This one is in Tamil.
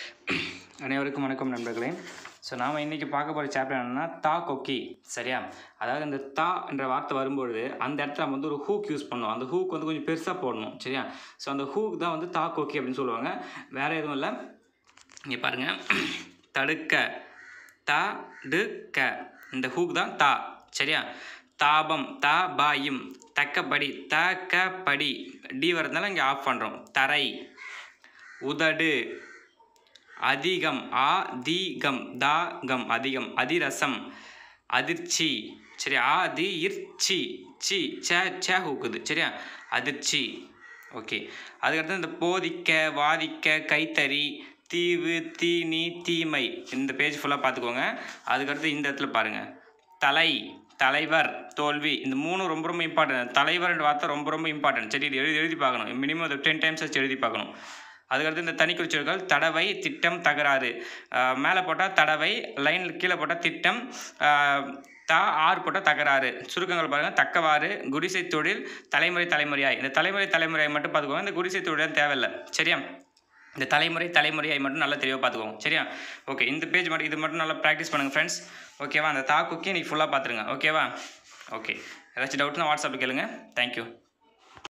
அனைவருக்கும் வணக்கம் நண்பர்களே ஸோ நாம் இன்றைக்கி பார்க்க போகிற சாப்டர் என்னென்னா தா கொக்கி சரியா அதாவது இந்த தா என்ற வார்த்தை வரும்பொழுது அந்த இடத்துல நம்ம வந்து ஒரு ஹூக் யூஸ் பண்ணுவோம் அந்த ஹூக் வந்து கொஞ்சம் பெருசாக போடணும் சரியா ஸோ அந்த ஹூக் தான் வந்து தா கொக்கி அப்படின்னு சொல்லுவாங்க வேறு எதுவும் இல்லை இங்கே பாருங்கள் தடுக்க தா டு க இந்த ஹூக் தான் தா சரியா தாபம் தா பாயும் தக்கப்படி த க படி டி வரதுனால இங்கே ஆஃப் பண்ணுறோம் தரை உதடு அதிகம் ஆ தீகம் தாகம் அதிகம் அதிரசம் அதிர்ச்சி சரி ஆதி இர்ச்சி சி ச ச ஹூக்குது சரியா அதிர்ச்சி ஓகே அதுக்கடுத்து இந்த போதிக்க வாதிக்க கைத்தறி தீவு தீனி தீமை இந்த பேஜ் ஃபுல்லாக பார்த்துக்கோங்க அதுக்கடுத்து இந்த இடத்துல பாருங்கள் தலை தலைவர் தோல்வி இந்த மூணும் ரொம்ப ரொம்ப இம்பார்ட்டன்ட் தலைவர்ன்ற வார்த்தை ரொம்ப ரொம்ப இம்பார்ட்டன்ட் சரி இது எழுதி எழுதி பார்க்கணும் மினிமம் ஒரு டென் டைம்ஸ் வச்சு எழுதி பார்க்கணும் அதுக்கடுத்து இந்த தனிக்குறிச்சொற்கள் தடவை திட்டம் தகராறு மேலே போட்டால் தடவை லைன் கீழே போட்டால் திட்டம் ஆஹ், தா ஆர் போட்டால் தகராறு சுருக்கங்கள் பாருங்கள் தக்கவாறு குடிசை தொழில் தலைமுறை தலைமுறையாய் இந்த தலைமுறை தலைமுறையாய் மட்டும் பார்த்துக்கோங்க இந்த குடிசை தொழில் தேவையில்லை சரியா இந்த தலைமுறை தலைமுறையை மட்டும் நல்லா தெளிவாக பார்த்துக்கோங்க சரியா ஓகே இந்த பேஜ் மட்டும் இது மட்டும் நல்லா ப்ராக்டிஸ் பண்ணுங்கள் ஃப்ரெண்ட்ஸ் ஓகேவா அந்த தாக்குக்கி நீ ஃபுல்லாக பார்த்துருங்க ஓகேவா ஓகே ஏதாச்சும் டவுட்னா வாட்ஸ்அப்பில் கேளுங்க தேங்க்யூ